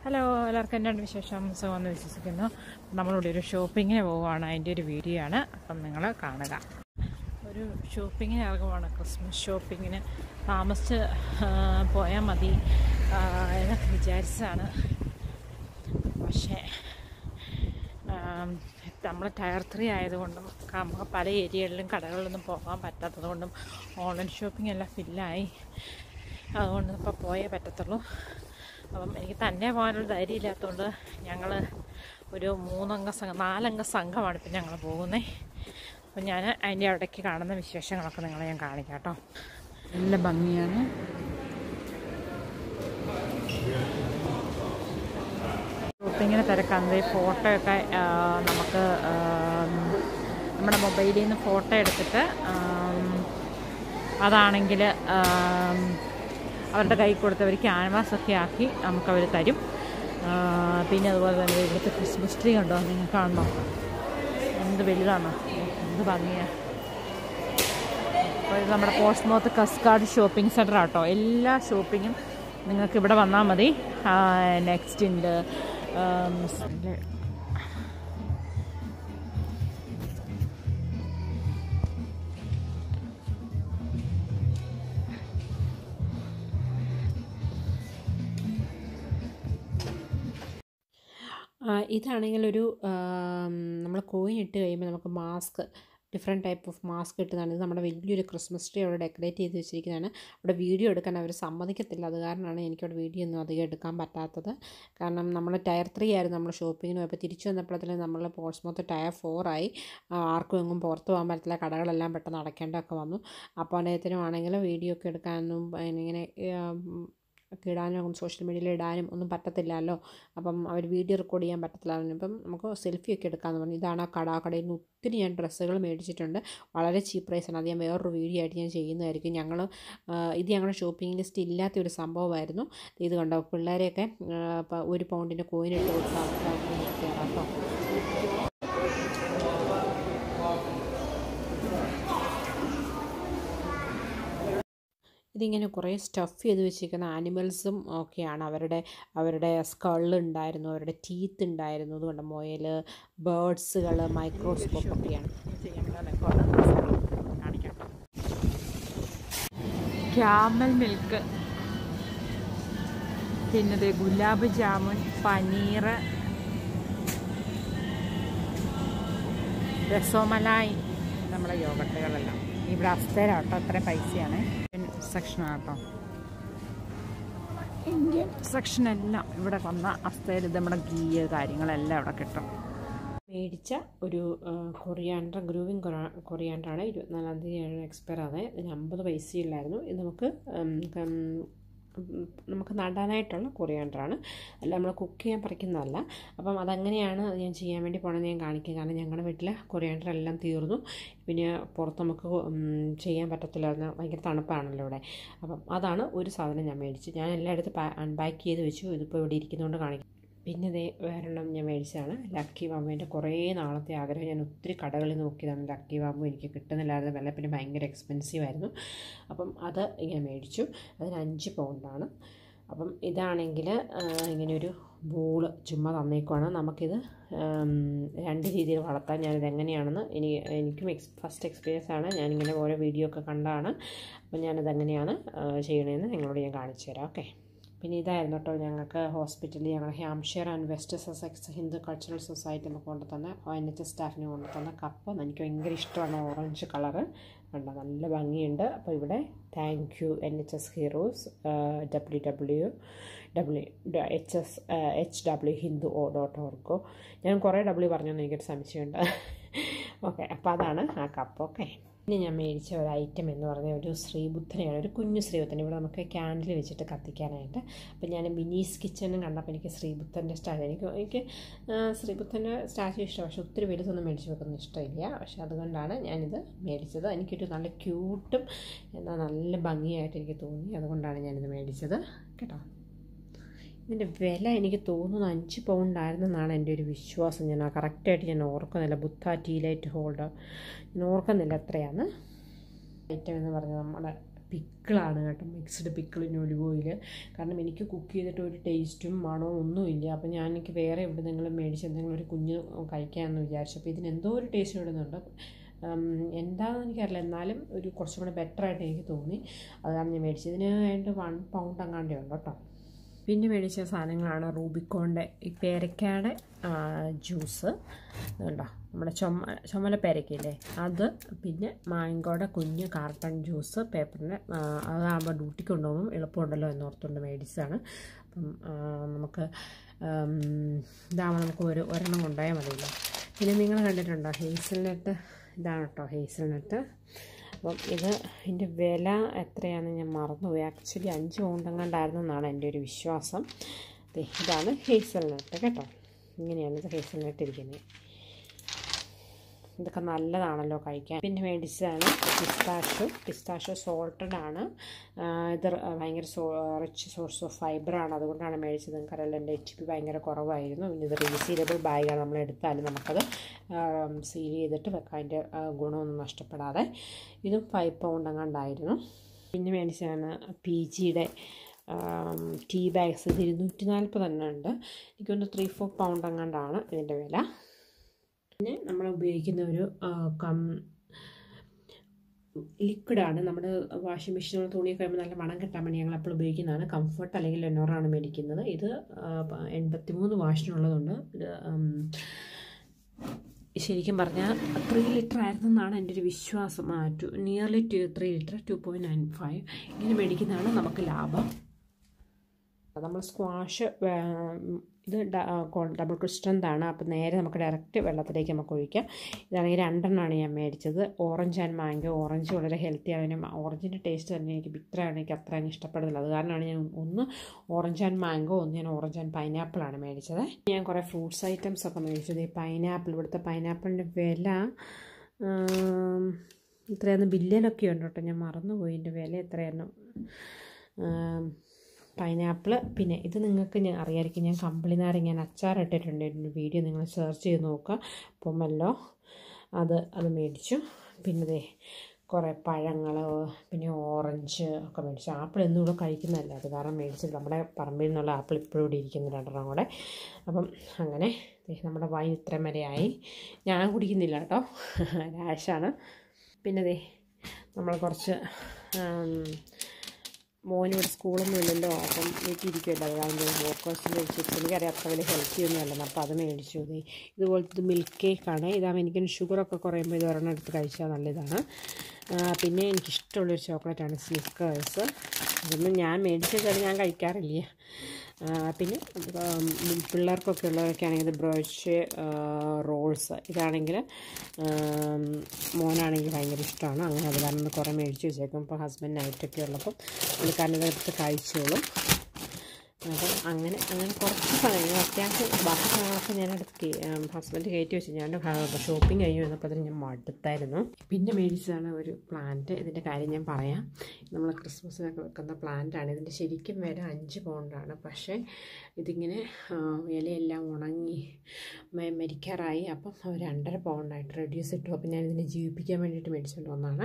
hello എല്ലാവർക്കും എന്നാണ് വിശേഷം സുഖമെന്ന് വിശ്വസിക്കുന്നു നമ്മളിവിടെ ഒരു ഷോപ്പിങ്ങിന് പോവുകയാണ് അതിൻ്റെ ഒരു വീഡിയോ ആണ് അപ്പം നിങ്ങൾ കാണുക ഒരു ഷോപ്പിങ്ങിന് ഇറങ്ങുവാണ് ക്രിസ്മസ് ഷോപ്പിങ്ങിന് താമസിച്ച് പോയാൽ മതി ആ, എന്നൊക്കെ വിചാരിച്ചതാണ് പക്ഷേ നമ്മൾ ടയർ ത്രീ ആയതുകൊണ്ടും നമുക്ക് പല ഏരിയകളിലും കടകളിലൊന്നും പോകാൻ പറ്റാത്തത് കൊണ്ടും ഓൺലൈൻ ഷോപ്പിംഗ് എല്ലാം ഫില്ലായി അതുകൊണ്ട് ഇപ്പോൾ പോയേ പറ്റത്തുള്ളൂ അപ്പം എനിക്ക് തന്നെ പോകാനുള്ള ധൈര്യം ഇല്ലാത്തതുകൊണ്ട് ഞങ്ങൾ ഒരു മൂന്നംഗ സംഘം നാലംഗ സംഘമാണ് ഇപ്പം ഞങ്ങൾ പോകുന്നത് അപ്പം ഞാൻ അതിൻ്റെ ഇടയ്ക്ക് കാണുന്ന വിശേഷങ്ങളൊക്കെ നിങ്ങളെ ഞാൻ കാണിക്കാം കേട്ടോ നല്ല ഭംഗിയാണ് ഷോപ്പിങ്ങിന് തിരക്കാണ് ഈ ഫോട്ടോ ഒക്കെ ആ, നമുക്ക് ആ, നമ്മുടെ മൊബൈലിൽ നിന്ന് ഫോട്ടോ എടുത്തിട്ട് ആം, അതാണെങ്കിൽ ആം, അവരുടെ കൈ കൊടുത്ത് അവർ ക്യാൻവാസ് ഒക്കെ ആക്കി നമുക്കവർ തരും ആ, പിന്നെ അതുപോലെ തന്നെ ഇവിടുത്തെ ക്രിസ്മസ് ട്രീ ഉണ്ടോ നിങ്ങൾക്ക് കാണണോ എന്ത് വലുതാണോ എന്ത് ഭംഗിയാണ് അപ്പോൾ ഇത് നമ്മുടെ പോസ്റ്റ്മോത്ത് കസ്കാർഡ് ഷോപ്പിംഗ് സെൻറ്റർ ആട്ടോ എല്ലാ ഷോപ്പിങ്ങും നിങ്ങൾക്ക് ഇവിടെ വന്നാൽ മതി നെക്സ്റ്റ് ഉണ്ട് ആം, സ് ആ, ഇതാണെങ്കിൽ ഒരു നമ്മൾ കോയിൻ ഇട്ട് കഴിയുമ്പോൾ നമുക്ക് mask different type of mask ഇട്ടതാണ് ഇത് നമ്മുടെ വലിയൊരു ക്രിസ്മസ് ട്രീ അവിടെ ഡെക്കറേറ്റ് ചെയ്ത് വെച്ചിരിക്കുന്നതാണ് അവിടെ വീഡിയോ എടുക്കാൻ അവർ സമ്മതിക്കത്തില്ല അത് കാരണമാണ് എനിക്കവിടെ വീഡിയോ ഒന്നും അധികം എടുക്കാൻ പറ്റാത്തത് കാരണം നമ്മൾ ടയർ ത്രീ ആയിരുന്നു നമ്മൾ ഷോപ്പിങ്ങിന് പോയപ്പോൾ തിരിച്ചു വന്നപ്പോഴത്തേനും നമ്മൾ പോർട്സ്മൗത്ത് ടയർ ഫോറായി ആർക്കും എങ്ങും പുറത്ത് പോകാൻ പറ്റില്ല കടകളെല്ലാം പെട്ടെന്ന് അടയ്ക്കേണ്ടതൊക്കെ വന്നു അപ്പോൾ അദ്ദേഹത്തിനും ആണെങ്കിൽ വീഡിയോ ഒക്കെ എടുക്കാനൊന്നും ഇങ്ങനെ ഒക്കെ ഇടാനും സോഷ്യൽ മീഡിയയിൽ ഇടാനും ഒന്നും പറ്റത്തില്ലല്ലോ അപ്പം അവർ വീഡിയോ റെക്കോർഡ് ചെയ്യാൻ പറ്റത്തില്ല അപ്പം നമുക്ക് സെൽഫി ഒക്കെ എടുക്കാമെന്ന് പറഞ്ഞു ഇതാണ് ആ കട ആ കടയിൽ നിന്ന് ഒത്തിരി ഞാൻ ഡ്രസ്സുകൾ മേടിച്ചിട്ടുണ്ട് വളരെ ചീപ്പ് പ്രൈസാണ് അത് ഞാൻ വേറൊരു വീഡിയോ ആയിട്ട് ഞാൻ ചെയ്യുന്നതായിരിക്കും ഞങ്ങൾ ഇത് ഞങ്ങളുടെ ഷോപ്പിംഗ് ലിസ്റ്റ് ഇല്ലാത്ത ഒരു സംഭവമായിരുന്നു ഇത് കണ്ടോ പിള്ളേരെയൊക്കെ ആ, ഇപ്പം ഒരു പൗണ്ടിൻ്റെ കോയിൻ ഇട്ട് കൊടുക്കാൻ കേട്ടോ ഇതിങ്ങനെ കുറേ സ്റ്റഫ് ചെയ്ത് വെച്ചിരിക്കുന്ന ആനിമൽസും ഒക്കെയാണ് അവരുടെ അവരുടെ സ്കള് ഉണ്ടായിരുന്നു അവരുടെ ടീത്ത് ഉണ്ടായിരുന്നു അതുകൊണ്ട് മുയൽ ബേർഡ്സുകൾ മൈക്രോസ്കോപ്പ് ഒക്കെയാണ് ക്യാമൽ മിൽക്ക് പിന്നെ ദേ ഗുലാബ് ജാമുൻ പനീർ രസോമലായി നമ്മുടെ യോഗട്ടുകളെല്ലാം ഇവിടെ അസ്തരാട്ടോ അത്രയും പൈസയാണ് സെക്ഷനാട്ടോ ഇന്ത്യൻ സെക്ഷനെല്ലാം ഇവിടെ വന്ന അസ്തേര് ഇത് നമ്മുടെ ഗീ കാര്യങ്ങളെല്ലാം ഇവിടെ കിട്ടും മേടിച്ച ഒരു കൊറിയാണ്ടർ ഗ്രൂവിങ് കൊറിയാണ്ടറാണ് ഇരുപത്തിനാലാം തീയതിയാണ് എക്സ്പയർ ആയത് ഇതിന് അമ്പത് പൈസയില്ലായിരുന്നു ഇത് നമുക്ക് ഉം, ഉം, ഉം, നമുക്ക് നടാനായിട്ടുള്ള കൊറിയാണ്ടറാണ് അല്ല നമ്മൾ കുക്ക് ചെയ്യാൻ പറിക്കുന്നതല്ല അപ്പം അതെങ്ങനെയാണ് അത് ഞാൻ ചെയ്യാൻ വേണ്ടി പോകണമെന്ന് ഞാൻ കാണിക്കും കാരണം ഞങ്ങളുടെ വീട്ടിൽ കൊറിയാണ്ടർ എല്ലാം തീർന്നു പിന്നെ പുറത്ത് നമുക്ക് ഉം, ചെയ്യാൻ പറ്റത്തില്ലായിരുന്നു ഭയങ്കര തണുപ്പാണല്ലോ ഇവിടെ അപ്പം അതാണ് ഒരു സാധനം ഞാൻ മേടിച്ചു ഞാൻ എല്ലായിടത്തും അൺപാക്ക് ചെയ്ത് വെച്ചു ഇതിപ്പോൾ ഇവിടെ ഇരിക്കുന്നതുകൊണ്ട് കാണിക്കും പിന്നെ ദേ വേറെണ്ണം ഞാൻ മേടിച്ചതാണ് ലക്കി ബാമ്പുവിൻ്റെ കുറേ നാളത്തെ ആഗ്രഹം ഞാൻ ഒത്തിരി കടകളിൽ നോക്കിയതാണ് ലക്കി ബാമ്പു എനിക്ക് കിട്ടുന്നില്ലായിരുന്നു വില പിന്നെ ഭയങ്കര എക്സ്പെൻസീവ് ആയിരുന്നു അപ്പം അത് ഞാൻ മേടിച്ചു അതിന് അഞ്ച് പൗണ്ടാണ് അപ്പം ഇതാണെങ്കിൽ ഇങ്ങനെ ഒരു ബോള് ചുമ്മാ തന്നേക്കുവാണ് നമുക്കിത് ഉം, രണ്ട് രീതിയിൽ വളർത്താം ഞാനിത് എങ്ങനെയാണെന്ന് ഇനി എനിക്കും എക്സ് ഫസ്റ്റ് എക്സ്പീരിയൻസ് ആണ് ഞാനിങ്ങനെ ഓരോ വീഡിയോ ഒക്കെ കണ്ടാണ് അപ്പം ഞാനിത് എങ്ങനെയാണ് ആ, ചെയ്യണതെന്ന് നിങ്ങളോട് ഞാൻ കാണിച്ചു തരാം ഓക്കെ പിന്നെ ഇതായിരുന്നു കേട്ടോ ഞങ്ങൾക്ക് ഹോസ്പിറ്റലിൽ ഞങ്ങൾ Hampshire and West Sussex Hindu cultural society നമുക്ക് കൊണ്ടു തന്ന എൻ എച്ച് സ്റ്റാഫിന് കൊണ്ടു തന്ന കപ്പ് എനിക്ക് ഭയങ്കര ഇഷ്ടമാണ് ഓറഞ്ച് കളറ് കണ്ടോ നല്ല ഭംഗിയുണ്ട് അപ്പോൾ ഇവിടെ thank you N H S heroes W W W H S H W Hindu O dot org ഞാൻ കുറേ ഡബ്ല്യു പറഞ്ഞെന്ന് എനിക്കൊരു സംശയമുണ്ട് ഓക്കെ അപ്പോൾ അതാണ് ആ കപ്പ് ഓക്കെ പിന്നെ ഞാൻ മേടിച്ച ഒരു ഐറ്റം എന്ന് പറഞ്ഞ ഒരു ശ്രീബുദ്ധനെയാണ് ഒരു കുഞ്ഞു ശ്രീബുദ്ധൻ ഇവിടെ നമുക്ക് ക്യാൻഡിൽ വെച്ചിട്ട് കത്തിക്കാനായിട്ട് അപ്പോൾ ഞാൻ മിനീസ് കിച്ചണും കണ്ടപ്പോൾ എനിക്ക് ശ്രീബുദ്ധൻ്റെ സ്റ്റാച്ചു എനിക്ക് എനിക്ക് ആ, ശ്രീബുദ്ധൻ്റെ സ്റ്റാച്ചു ഇഷ്ടം പക്ഷേ ഒത്തിരി വലുതൊന്നും മേടിച്ച് വെക്കുന്ന ഇഷ്ടമില്ല പക്ഷേ അതുകൊണ്ടാണ് ഞാനിത് മേടിച്ചത് എനിക്കൊരു നല്ല ക്യൂട്ടും എന്നാൽ നല്ല ഭംഗിയായിട്ട് എനിക്ക് തോന്നി അതുകൊണ്ടാണ് ഞാനിത് മേടിച്ചത് കേട്ടോ ഇതിൻ്റെ വില എനിക്ക് തോന്നുന്നു അഞ്ച് പൗണ്ടായിരുന്നെന്നാണ് എൻ്റെ ഒരു വിശ്വാസം ഞാൻ ആ കറക്റ്റായിട്ട് ഞാൻ ഓർക്കുന്നില്ല ബുദ്ധ ടീ ലൈറ്റ് ഹോൾഡർ ഞാൻ ഓർക്കുന്നില്ല എത്രയാണ് ഐറ്റം എന്ന് പറഞ്ഞാൽ നമ്മുടെ പിക്കിളാണ് കേട്ടോ mixed pickle in olive oil കാരണം എനിക്ക് കുക്ക് ചെയ്തിട്ട് ഒരു ടേസ്റ്റും മണവും ഒന്നുമില്ല അപ്പോൾ ഞാൻ എനിക്ക് വേറെ എവിടെ നിന്നെങ്കിലും മേടിച്ച് എന്തെങ്കിലും ഒരു കുഞ്ഞ് കഴിക്കാമെന്ന് വിചാരിച്ചു അപ്പോൾ ഇതിന് എന്തോ ഒരു ടേസ്റ്റ് ഇടുന്നുണ്ട് ഉം, എന്താണെന്ന് എനിക്കറിയില്ല എന്നാലും ഒരു കുറച്ചും കൂടെ ബെറ്റർ ആയിട്ട് എനിക്ക് തോന്നി അതാണ് ഞാൻ മേടിച്ചത് ഇതിന് വേണ്ടി വൺ പൗണ്ട് അങ്ങാണ്ടേ ഉണ്ട് കേട്ടോ പിന്നെ മേടിച്ച സാധനങ്ങളാണ് റൂബിക്കോണിൻ്റെ ഈ പേരക്കയുടെ ജ്യൂസ് ഇതുണ്ടോ നമ്മുടെ ചുമ ചുമല പേരക്കയില്ലേ അത് പിന്നെ മാങ്കോയുടെ കുഞ്ഞ് കാർട്ടൺ ജ്യൂസ് പേപ്പറിന് അതാകുമ്പോൾ ഡ്യൂട്ടിക്ക് കൊണ്ടുപോകുമ്പോൾ എളുപ്പമുണ്ടല്ലോ എന്നോർത്തുകൊണ്ട് മേടിച്ചതാണ് അപ്പം ആ, നമുക്ക് ഉം, ഇതാകുമ്പോൾ നമുക്ക് ഒരു ഒരെണ്ണം കൊണ്ടുപോയാൽ മതിയല്ലോ പിന്നെ നിങ്ങൾ കണ്ടിട്ടുണ്ടോ ഹേസൽനട്ട് ഇതാണ് കേട്ടോ ഹേസൽനട്ട് അപ്പം ഇത് ഇതിൻ്റെ വില എത്രയാണെന്ന് ഞാൻ മറന്നുപോയി ആക്ച്വലി അഞ്ച് പൗണ്ടെങ്ങാണ്ടായിരുന്നു എന്നാണ് എൻ്റെ ഒരു വിശ്വാസം ദേ, ഇതാണ് ഹേസൽനട്ട് കേട്ടോ ഇങ്ങനെയാണ് ഇത് ഹേസൽനട്ട് ഇരിക്കുന്നത് ഇതൊക്കെ നല്ലതാണല്ലോ കഴിക്കാൻ പിന്നെ മേടിച്ചതാണ് പിസ്താഷോ പിസ്താഷോ സോൾട്ടഡ് ആണ് ആ, ഇത് ഭയങ്കര സോ റിച്ച് സോഴ്സ് ഓഫ് ഫൈബറാണ് അതുകൊണ്ടാണ് മേടിച്ചത് നിങ്ങൾക്കറിയാലോ എൻ്റെ എച്ച് പി ഭയങ്കര കുറവായിരുന്നു പിന്നെ ഇത് റീസീലബിൾ ബാഗാണ് നമ്മൾ എടുത്താലും നമുക്കത് സീൽ ചെയ്തിട്ട് വെക്കാൻ അതിൻ്റെ ആ, ഗുണമൊന്നും നഷ്ടപ്പെടാതെ ഇതും ഫൈവ് പൗണ്ട് എങ്ങാണ്ടായിരുന്നു പിന്നെ മേടിച്ചതാണ് പി ജിയുടെ ടീ ബാഗ്സ് ഇത് ഇരുന്നൂറ്റി നാൽപ്പത് തന്നെ ഉണ്ട് എനിക്കൊന്ന് ത്രീ ഫോർ പൗണ്ട് എങ്ങാണ്ടാണ് ഇതിൻ്റെ വില പിന്നെ നമ്മൾ ഉപയോഗിക്കുന്ന ഒരു ആ, കം ലിക്വിഡാണ് നമ്മുടെ വാഷിംഗ് മെഷീനിൽ തുണിയൊക്കെ കഴിയുമ്പോൾ നല്ല മണം കിട്ടാൻ വേണ്ടി ഞങ്ങൾ അപ്പോൾ ഉപയോഗിക്കുന്നതാണ് കംഫർട്ട് അല്ലെങ്കിൽ ലെനോറാണ് മേടിക്കുന്നത് ഇത് എൺപത്തി മൂന്ന് വാഷിനുള്ളതുണ്ട് ഇത് ഉം, ശരിക്കും പറഞ്ഞാൽ ത്രീ ലിറ്റർ ആയിരുന്നെന്നാണ് എൻ്റെ ഒരു വിശ്വാസം ആ two nearly two three litre two point nine five ഇങ്ങനെ മേടിക്കുന്നതാണ് നമുക്ക് ലാഭം നമ്മൾ സ്ക്വാഷ് ഇത് ഡബിൾ ക്രിസ്റ്റൻ്റ് ആണ് അപ്പോൾ നേരെ നമുക്ക് ഡയറക്റ്റ് വെള്ളത്തിലേക്ക് നമുക്ക് ഒഴിക്കാം ഇതാണെങ്കിൽ രണ്ടെണ്ണമാണ് ഞാൻ മേടിച്ചത് ഓറഞ്ച് ആൻഡ് മാംഗോ ഓറഞ്ച് വളരെ ഹെൽത്തി ആണ് ഓറഞ്ചിൻ്റെ ടേസ്റ്റ് തന്നെ എനിക്ക് ബിറ്ററാണ് എനിക്ക് അത്ര അങ്ങ് ഇഷ്ടപ്പെടുന്നില്ല അത് കാരണമാണ് ഞാൻ ഒന്ന് ഓറഞ്ച് ആൻഡ് മാംഗോ ഒന്ന് ഞാൻ ഓറഞ്ച് ആൻഡ് പൈനാപ്പിളാണ് മേടിച്ചത് ഞാൻ കുറേ ഫ്രൂട്ട്സ് ഐറ്റംസ് ഒക്കെ മേടിച്ചത് ഈ പൈനാപ്പിൾ ഇവിടുത്തെ പൈനാപ്പിളിൻ്റെ വില ആം, ഇത്രയായിരുന്നു ബില്ലിലൊക്കെ ഉണ്ട് കേട്ടോ ഞാൻ മറന്നുപോയി എൻ്റെ വില എത്രയായിരുന്നു പൈനാപ്പിൾ പിന്നെ ഇത് നിങ്ങൾക്ക് ഞാൻ അറിയാമായിരിക്കും ഞാൻ കമ്പിളി നാരങ്ങ ഞാൻ അച്ചാറിട്ടിട്ടുണ്ട് ഒരു വീഡിയോ നിങ്ങൾ സെർച്ച് ചെയ്ത് നോക്കുക പൊമല്ലോ അത് അത് മേടിച്ചു പിന്നെ ദേ കുറേ പഴങ്ങൾ പിന്നെ ഓറഞ്ച് ഒക്കെ മേടിച്ചു ആപ്പിൾ എന്നും ഇവിടെ കഴിക്കുന്നതല്ല അത് കാരണം മേടിച്ചത് നമ്മുടെ പറമ്പിൽ നിന്നുള്ള ആപ്പിൾ ഇപ്പോഴും ഇവിടെ ഇരിക്കുന്നു രണ്ടെണ്ണം കൂടെ അപ്പം അങ്ങനെ ദേ നമ്മുടെ വൈൻ ഇത്രയും വരെയായി ഞാൻ കുടിക്കുന്നില്ല കേട്ടോ രാഷാണ് പിന്നെ ദേ നമ്മൾ കുറച്ച് ആം, മോനിവിടെ സ്കൂളൊന്നും ഇല്ലല്ലോ അപ്പം വീട്ടിലിരിക്കുമല്ലോ അത് കാരണം വോക്കേഴ്സിൻ്റെ ചിപ്സ് എനിക്കറിയാം അത്ര വലിയ ഹെൽത്തി ഒന്നും അല്ലെന്ന് അപ്പോൾ അത് മേടിച്ചു ദേ ഇതുപോലത്തെ മിൽക്ക് കേക്കാണ് ഇതാകുമ്പോൾ എനിക്ക് ഷുഗറൊക്കെ കുറയുമ്പോൾ ഇത് ഒരെണ്ണം എടുത്ത് കഴിച്ചാൽ നല്ലതാണ് ആ, പിന്നെ എനിക്കിഷ്ടമുള്ളൊരു ചോക്ലേറ്റാണ് സ്നിക്കേഴ്സ് ഇതൊന്നും ഞാൻ മേടിച്ചത് ഞാൻ കഴിക്കാറില്ല ആ, പിന്നെ ഉം, പിള്ളേർക്കൊക്കെ ഉള്ളവരൊക്കെ ആണെങ്കിൽ ബ്രോച്ച് റോൾസ് ഇതാണെങ്കിൽ ഉം, മോനാണെങ്കിൽ ഭയങ്കര ഇഷ്ടമാണ് അങ്ങനെ അത് കാരണം കുറേ മേടിച്ച് വെച്ചേക്കും ഇപ്പോൾ ഹസ്ബൻഡ് നൈറ്റൊക്കെ ഉള്ളപ്പം പുള്ളിക്കാരൻ ഇതെടുത്ത് കഴിച്ചോളും അപ്പം അങ്ങനെ അങ്ങനെ കുറച്ച് സാധനങ്ങൾ അത്യാവശ്യം ബാക്കി സാധനങ്ങളൊക്കെ ഞാൻ എടുത്ത് ഹസ്ബൻഡ് കയറ്റി വെച്ചു ഞാൻ ഷോപ്പിംഗ് കഴിഞ്ഞ് വന്നപ്പോൾ ഞാൻ മടുത്തായിരുന്നു പിന്നെ മേടിച്ചതാണ് ഒരു പ്ലാന്റ് ഇതിൻ്റെ കാര്യം ഞാൻ പറയാം നമ്മൾ ക്രിസ്മസിനൊക്കെ വെക്കുന്ന പ്ലാന്റാണ് ഇതിൻ്റെ ശരിക്കും വില അഞ്ച് പൗണ്ടാണ് പക്ഷേ ഇതിങ്ങനെ ആ, ഇലയെല്ലാം ഉണങ്ങി മ- മരിക്കാറായി അപ്പം ഒരു രണ്ടര പൗണ്ടായിട്ട് റെഡ്യൂസ് ഇട്ടു അപ്പം ഞാൻ ഇതിനെ ജീവിപ്പിക്കാൻ വേണ്ടിയിട്ട് മേടിച്ചുകൊണ്ട് വന്നതാണ്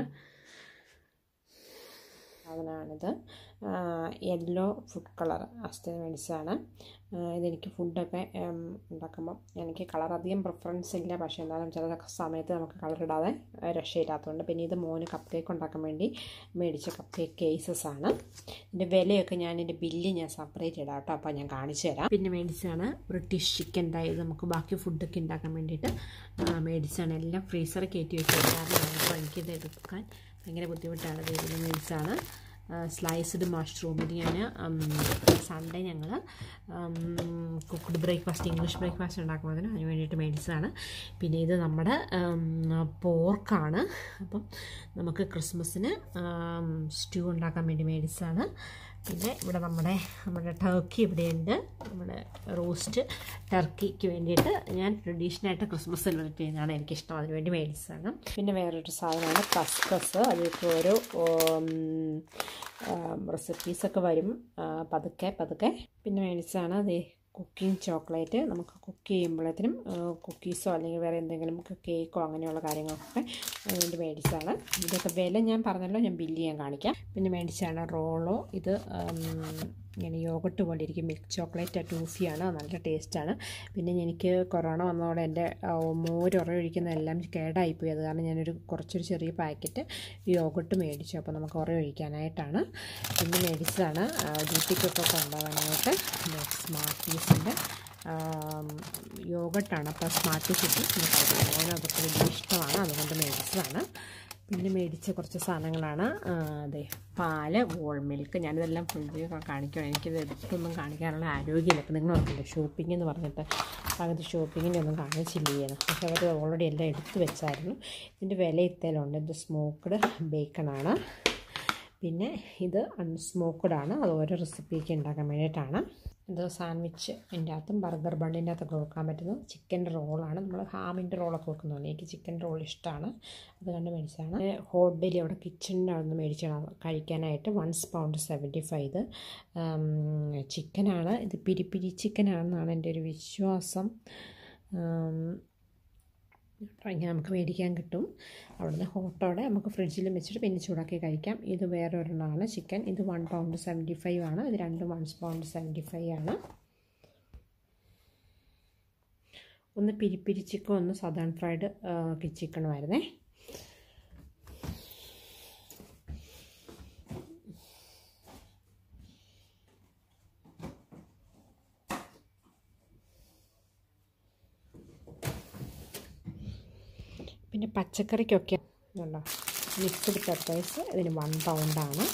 സാധനമാണിത് യെല്ലോ ഫുഡ് കളർ അസ്ഥിന് മേടിച്ചതാണ് ആ, ഇതെനിക്ക് ഫുഡൊക്കെ ഉം, ഉണ്ടാക്കുമ്പം എനിക്ക് കളർ അധികം പ്രിഫറൻസ് ഇല്ല പക്ഷേ എന്നാലും ചില സമയത്ത് നമുക്ക് കളർ ഇടാതെ ആ, രക്ഷയില്ലാത്തതുകൊണ്ട് പിന്നെ ഇത് മോന് കപ്പ് കേക്ക് ഉണ്ടാക്കാൻ വേണ്ടി മേടിച്ച കപ്പ് കേക്ക് കേസസ് ആണ് ഇതിൻ്റെ വിലയൊക്കെ ഞാൻ ഇതിൻ്റെ ബില്ല് ഞാൻ സെപ്പറേറ്റ് ഇടാം കേട്ടോ അപ്പോൾ ഞാൻ കാണിച്ചു തരാം പിന്നെ മേടിച്ചാണ് ബ്രിട്ടീഷ് ചിക്കൻ ഡൈ ഇത് നമുക്ക് ബാക്കി ഫുഡൊക്കെ ഉണ്ടാക്കാൻ വേണ്ടിയിട്ട് ആ, മേടിച്ചാണ് എല്ലാം ഫ്രീസറിൽ കയറ്റി വെച്ചത് കാരണം അപ്പോൾ എനിക്കിത് എടുക്കാൻ ഭയങ്കര ബുദ്ധിമുട്ടാണ് ഇത് ഇതിന് മേടിച്ചാണ് സ്ലൈസ്ഡ് മഷ്റൂം ഇത് ഞാൻ സൺഡേ ഞങ്ങൾ കുക്ക്ഡ് ബ്രേക്ക്ഫാസ്റ്റ് ഇംഗ്ലീഷ് ബ്രേക്ക്ഫാസ്റ്റ് ഉണ്ടാക്കുന്നതിന് അതിന് വേണ്ടിയിട്ട് മേടിച്ചതാണ് പിന്നെ ഇത് നമ്മുടെ പോർക്കാണ് അപ്പം നമുക്ക് ക്രിസ്മസിന് സ്റ്റൂ ഉണ്ടാക്കാൻ വേണ്ടി മേടിച്ചതാണ് പിന്നെ ഇവിടെ നമ്മുടെ നമ്മുടെ ടർക്കി ഇവിടെയുണ്ട് നമ്മുടെ റോസ്റ്റ് ടർക്കിക്ക് വേണ്ടിയിട്ട് ഞാൻ ട്രഡീഷണലായിട്ട് ക്രിസ്മസ് സെലിബ്രേറ്റ് ചെയ്യുന്നതാണ് എനിക്കിഷ്ടം അതിന് വേണ്ടി മേടിച്ചതാണ് പിന്നെ വേറൊരു സാധനമാണ് കസ്കസ് അതിലേക്ക് ഓരോ റെസിപ്പീസൊക്കെ വരും ആ, പതുക്കെ പതുക്കെ പിന്നെ മേടിച്ചതാണ് അതേ കുക്കിംഗ് ചോക്ലേറ്റ് നമുക്ക് കുക്ക് ചെയ്യുമ്പോഴത്തേനും കുക്കീസോ അല്ലെങ്കിൽ വേറെ എന്തെങ്കിലും കേക്കോ അങ്ങനെയുള്ള കാര്യങ്ങളൊക്കെ വേണ്ടി മേടിച്ചതാണ് ഇതൊക്കെ വില ഞാൻ പറഞ്ഞല്ലോ ഞാൻ ബില്ല് ചെയ്യാൻ കാണിക്കാം പിന്നെ മേടിച്ചാണ് റോളോ ഇത് ഇങ്ങനെ യോഗട്ട് പോലെ ഇരിക്കും മിൽക്ക് ചോക്ലേറ്റ് ടൂഫിയാണ് നല്ല ടേസ്റ്റാണ് പിന്നെ എനിക്ക് കൊറോണ വന്നതോടെ എൻ്റെ മോര് ഉറയൊഴിക്കുന്നതെല്ലാം കേടായിപ്പോയി അത് കാരണം ഞാനൊരു കുറച്ചൊരു ചെറിയ പാക്കറ്റ് യോഗട്ട് മേടിച്ചു അപ്പോൾ നമുക്ക് ഉറയൊഴിക്കാനായിട്ടാണ് പിന്നെ മേടിച്ചതാണ് ഡ്യൂട്ടിക്കൊക്കെ കൊണ്ടുപോകാനായിട്ട് സ്മാർട്ട് പീസിൻ്റെ യോഗട്ടാണ് അപ്പോൾ സ്മാർട്ട് പീസ് ഇട്ട് മോന് അതൊക്കെ വലിയ ഇഷ്ടമാണ് അതുകൊണ്ട് മേടിച്ചതാണ് പിന്നെ മേടിച്ച കുറച്ച് സാധനങ്ങളാണ് അതെ പാല് വോൾ മിൽക്ക് ഞാനിതെല്ലാം ഫുൾ വ്യൂ കാണിക്കണം എനിക്കിത് എടുത്തൊന്നും കാണിക്കാനുള്ള ആരോഗ്യമില്ല അപ്പോൾ നിങ്ങൾ ഓർക്കില്ല ഷോപ്പിംഗ് എന്ന് പറഞ്ഞിട്ട് പകുതി ഷോപ്പിങ്ങിൻ്റെ ഒന്നും കാണിച്ചില്ല ചെയ്യുന്നു പക്ഷേ അവർ ഓൾറെഡി എല്ലാം എടുത്തു വെച്ചായിരുന്നു ഇതിൻ്റെ വില ഇത്തേലുണ്ട് ഇത് സ്മോക്ക്ഡ് ബേക്കണാണ് പിന്നെ ഇത് അൺസ്മോക്ക്ഡ് ആണ് അത് ഓരോ റെസിപ്പിക്ക് ഉണ്ടാക്കാൻ വേണ്ടിയിട്ടാണ് ഇത് സാൻഡ്വിച്ച് ഇതിൻ്റെ അകത്തും ബർഗർ ബണ്ണിൻ്റെ അകത്തൊക്കെ വെക്കാൻ പറ്റുന്നത് ചിക്കൻ്റെ റോളാണ് നമ്മൾ ഹാമിൻ്റെ റോളൊക്കെ വെക്കുന്നതാണ് എനിക്ക് ചിക്കൻ റോൾ ഇഷ്ടമാണ് അത് കണ്ട് മേടിച്ചതാണ് ഹോട്ട് ഡെലി അവിടെ കിച്ചണിൻ്റെ അവിടെ നിന്ന് മേടിച്ചാണ് കഴിക്കാനായിട്ട് വൺസ് പൗണ്ട് സെവൻറ്റി ഫൈവ് ഇത് ചിക്കനാണ് ഇത് പിരി ചിക്കനാണെന്നാണ് എൻ്റെ ഒരു വിശ്വാസം ഇങ്ങനെ നമുക്ക് മേടിക്കാൻ കിട്ടും അവിടുന്ന് ഹോട്ടോടെ നമുക്ക് ഫ്രിഡ്ജിൽ വെച്ചിട്ട് പിന്നെ ചൂടാക്കി കഴിക്കാം ഇത് വേറെ ഒരെണ്ണമാണ് ചിക്കൻ ഇത് വൺ പൗണ്ട് സെവൻറ്റി ഫൈവ് ആണ് ഇത് രണ്ടും വൺ പൗണ്ട് സെവൻറ്റി ഫൈവ് ആണ് ഒന്ന് പിരിപ്പിരി ചിക്കൻ ഒന്ന് സദേൺ ഫ്രൈഡ് ചിക്കനുമായിരുന്നേ പിന്നെ പച്ചക്കറിക്കൊക്കെ ഉണ്ടോ മിക്സ്ഡ് പെപ്പേഴ്സ് ഇതിന് വൺ പൗണ്ടാണ്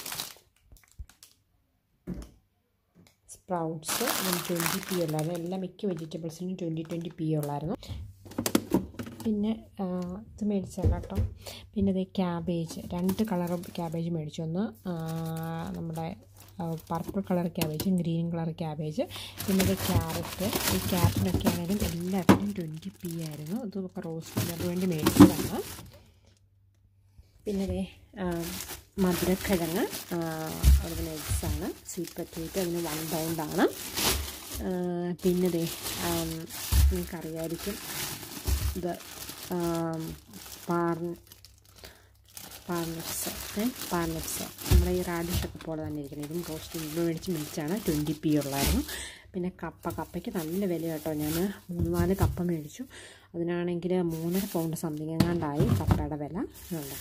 സ്പ്രൗട്ട്സ് ഇതിന് ട്വൻറ്റി പി ഉള്ളായിരുന്നു എല്ലാ മിക്ക വെജിറ്റബിൾസിനും ട്വൻറ്റി ട്വൻറ്റി പി ഉള്ളായിരുന്നു പിന്നെ ഇത് മേടിച്ചല്ല കേട്ടോ പിന്നെ ഇത് ക്യാബേജ് രണ്ട് കളർ ക്യാബേജ് മേടിച്ചു ഒന്ന് നമ്മുടെ പർപ്പിൾ കളർ ക്യാബേജും ഗ്രീൻ കളർ ക്യാബേജ് പിന്നെ ഇത് ക്യാരറ്റ് ഈ ക്യാരറ്റിനൊക്കെ ആണെങ്കിലും എല്ലാത്തിനും ട്വൻറ്റി പി ആയിരുന്നു ഇതൊക്കെ റോസ് മില്ലറിന് വേണ്ടി മേടിച്ചതാണ് പിന്നെ ഇതേ മധുരക്കിഴങ്ങ് അവിടെ എഗ്സാണ് സ്വീറ്റ് പൊറ്റേറ്റോ അതിന് വൺ പൗണ്ടാണ് പിന്നെ ഇതേ നിങ്ങൾക്കറിയായിരിക്കും ഇത് പാർ പാർനട്ട്സ് പാർനട്ട്സ് നമ്മുടെ ഈ റാഡിഷൊക്കെ പോലെ തന്നെ ഇരിക്കുന്നത് ഇതും റോസ്റ്റ് ഇത് മേടിച്ച് മേടിച്ചാണ് ട്വൻറ്റി പി ഉള്ളായിരുന്നു പിന്നെ കപ്പ കപ്പയ്ക്ക് നല്ല വില കേട്ടോ ഞാൻ മൂന്ന് നാല് കപ്പ മേടിച്ചു അതിനാണെങ്കിൽ മൂന്നര പൗണ്ട് സംതിങ് എങ്ങാണ്ടായി കപ്പയുടെ വില ഉണ്ട്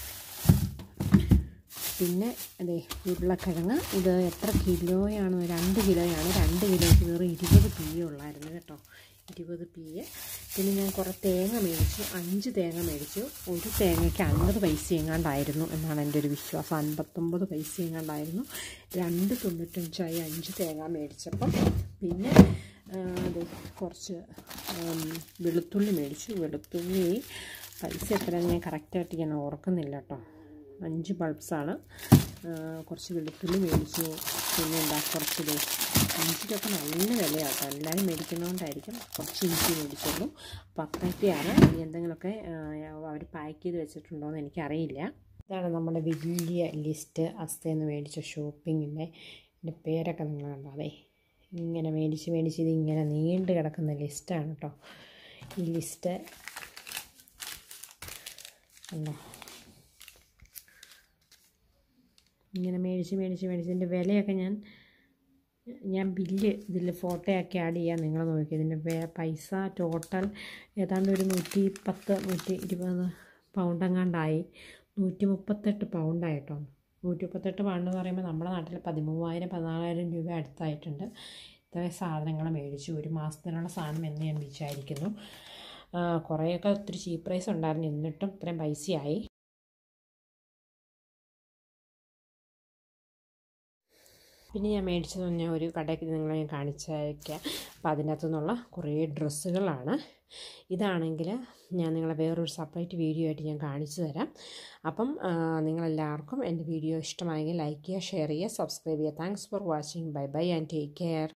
പിന്നെ അതെ ഉരുളക്കിഴങ്ങ് ഇത് എത്ര കിലോയാണ് രണ്ട് കിലോയാണ് രണ്ട് കിലോയ്ക്ക് വെറും ഇരുപത് പി ഉള്ളായിരുന്നു കേട്ടോ ഇരുപത് പി പിന്നെ ഞാൻ കുറേ തേങ്ങ മേടിച്ചു അഞ്ച് തേങ്ങ മേടിച്ചു ഒരു തേങ്ങയ്ക്ക് അൻപത് പൈസ എങ്ങാണ്ടായിരുന്നു എന്നാണ് എൻ്റെ ഒരു വിശ്വാസം അൻപത്തൊമ്പത് പൈസ എങ്ങാണ്ടായിരുന്നു രണ്ട് തൊണ്ണൂറ്റഞ്ചായി അഞ്ച് തേങ്ങ മേടിച്ചപ്പം പിന്നെ അത് കുറച്ച് വെളുത്തുള്ളി മേടിച്ചു വെളുത്തുള്ളി പൈസ എത്രയാണെന്ന് ഞാൻ കറക്റ്റായിട്ട് ഞാൻ ഓർക്കുന്നില്ല കേട്ടോ അഞ്ച് ബൾബ്സാണ് കുറച്ച് വെളുത്തുള്ളി മേടിച്ചു പിന്നെ എന്താ കുറച്ച് ഇഞ്ചിക്കൊക്കെ നല്ല വിലയാട്ടോ എല്ലാവരും മേടിക്കുന്നതുകൊണ്ടായിരിക്കും കുറച്ച് ഇഞ്ചി മേടിച്ചുള്ളൂ അപ്പോൾ അത്രയ്ക്കാണ് ഇനി എന്തെങ്കിലുമൊക്കെ അവർ പാക്ക് ചെയ്ത് വെച്ചിട്ടുണ്ടോ എന്ന് എനിക്കറിയില്ല ഇതാണ് നമ്മുടെ വലിയ ലിസ്റ്റ് അസ്തേന്ന് മേടിച്ച ഷോപ്പിങ്ങിൻ്റെ എൻ്റെ പേരൊക്കെ നിങ്ങൾ കണ്ടോ അതെ ഇങ്ങനെ മേടിച്ച് മേടിച്ച് ഇത് ഇങ്ങനെ നീണ്ടു കിടക്കുന്ന ലിസ്റ്റാണ് കേട്ടോ ഈ ലിസ്റ്റ് ഉണ്ടോ ഇങ്ങനെ മേടിച്ച് മേടിച്ച് മേടിച്ച് ഇതിൻ്റെ വിലയൊക്കെ ഞാൻ ഞാൻ ബില്ല് ഇതിൽ ഫോട്ടോയൊക്കെ ആഡ് ചെയ്യാൻ നിങ്ങൾ നോക്കി ഇതിൻ്റെ പൈസ ടോട്ടൽ ഏതാണ്ട് ഒരു നൂറ്റി പത്ത് നൂറ്റി ഇരുപത് പൗണ്ട് എങ്ങാണ്ടായി നൂറ്റി മുപ്പത്തെട്ട് പൗണ്ടായിട്ടോ നൂറ്റി മുപ്പത്തെട്ട് പൗണ്ട് എന്ന് പറയുമ്പോൾ നമ്മുടെ നാട്ടിൽ പതിമൂവായിരം പതിനാലായിരം രൂപ അടുത്തായിട്ടുണ്ട് ഇത്രയും സാധനങ്ങൾ മേടിച്ചു ഒരു മാസത്തിനുള്ള സാധനം എന്ന് ഞാൻ വിചാരിക്കുന്നു കുറേയൊക്കെ ഒത്തിരി ചീപ്പ് പ്രൈസ് ഉണ്ടായിരുന്നു എന്നിട്ടും ഇത്രയും പൈസയായി പിന്നെ ഞാൻ മേടിച്ചത് ഞാൻ ഒരു കടയ്ക്ക് നിങ്ങളെ ഞാൻ കാണിച്ചയക്കാം അപ്പോൾ അതിനകത്തു നിന്നുള്ള കുറേ ഡ്രസ്സുകളാണ് ഇതാണെങ്കിൽ ഞാൻ നിങ്ങളെ വേറൊരു സെപ്പറേറ്റ് വീഡിയോ ആയിട്ട് ഞാൻ കാണിച്ചു തരാം അപ്പം നിങ്ങളെല്ലാവർക്കും എൻ്റെ വീഡിയോ ഇഷ്ടമായെങ്കിൽ ലൈക്ക് ചെയ്യുക ഷെയർ ചെയ്യുക സബ്സ്ക്രൈബ് ചെയ്യുക thanks for watching bye bye and take care